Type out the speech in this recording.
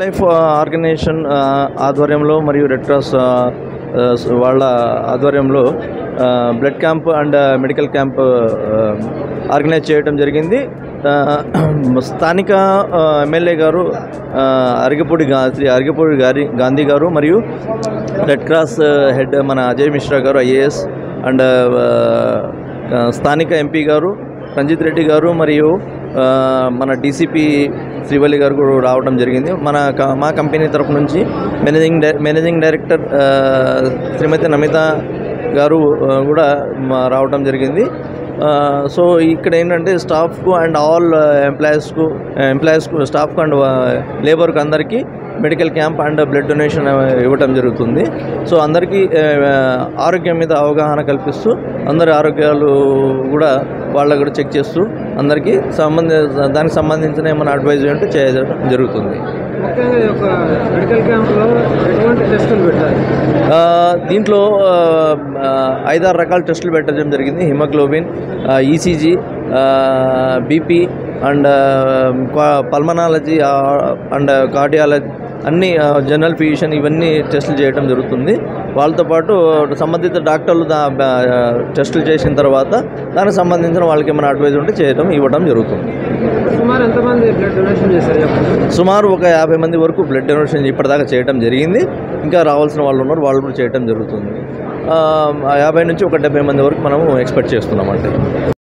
life organisation ఆ, ఆధ్వర్యంలో మరియు రెడ్ క్రాస్ ఆ, ఆ, వాళ్ళ ఆధ్వర్యంలో ఆ, blood camp and medical camp ఆ, ఆర్గనైజ్ చేయడం జరిగింది ఆ, స్థానిక ఆ, ఎమ్మెల్యే గారు ఆ, అరిగపూడి గా శ్రీ అరిగపూడి గారి గాంధీ గారు మరియు రెడ్ క్రాస్ హెడ్ మన అజయ్ మిశ్రా గారు ఐఏఎస్ అండ్ ఆ, స్థానిక ఎంపీ గారు రంజిత్ రెడ్డి గారు మరియు ఆ, మన డీసీపీ శ్రీవల్లి గారు కూడా రావడం జరిగింది మన క- మా కంపెనీ తరపు నుంచి మేనేజింగ్ డై మేనేజింగ్ డైరెక్టర్ ఆ, శ్రీమతి నమిత గారు ఆ, కూడా మా రావడం జరిగింది ఆ, సో ఇక్కడ ఏంటంటే స్టాఫ్కు అండ్ ఆల్ ఎంప్లాయీస్కు ఎంప్లాయీస్కు స్టాఫ్కు అండ్ లేబర్కు అందరికీ medical camp and blood donation ఇవ్వటం జరుగుతుంది సో అందరికీ ఆ, ఆరోగ్యం మీద అవగాహన కల్పిస్తూ అందరి ఆరోగ్యాలు కూడా వాళ్ళకు కూడా చెక్ చేస్తూ అందరికీ సంబంధ దానికి సంబంధించిన ఏమైనా అడ్వైజ్ ఉంటే చేయడం జరుగుతుంది ముఖ్యంగా ఈ యొక్క మెడికల్ క్యాంప్లో ఎటువంటి టెస్టులు పెట్టాలి ఆ, దీంట్లో ఆ, ఆ, ఐదారు రకాల టెస్టులు పెట్టడం జరిగింది haemoglobin ECG BP and pulmonology and cardiology అన్ని జనరల్ ఫిజిషియన్ ఇవన్నీ టెస్టులు చేయడం జరుగుతుంది వాళ్ళతో పాటు సంబంధిత డాక్టర్లు దా బా- టెస్టులు చేసిన తర్వాత దానికి సంబంధించిన వాళ్ళకి ఏమైనా అడ్వైజ్ ఉంటే చేయడం ఇవ్వడం జరుగుతుంది సుమారు ఎంతమంది బ్లడ్ డొనేషన్ చేశారు చెప్పండి సుమారు ఒక యాభై మంది వరకు బ్లడ్ డొనేషన్ ఇప్పటిదాకా చేయడం జరిగింది ఇంకా రావాల్సిన వాళ్ళు ఉన్నారు వాళ్ళు కూడా చేయడం జరుగుతుంది ఆ, ఆ యాభై నుంచి ఒక డెబ్బై మంది వరకు మనము ఎక్స్పెక్ట్ చేస్తున్నామంటే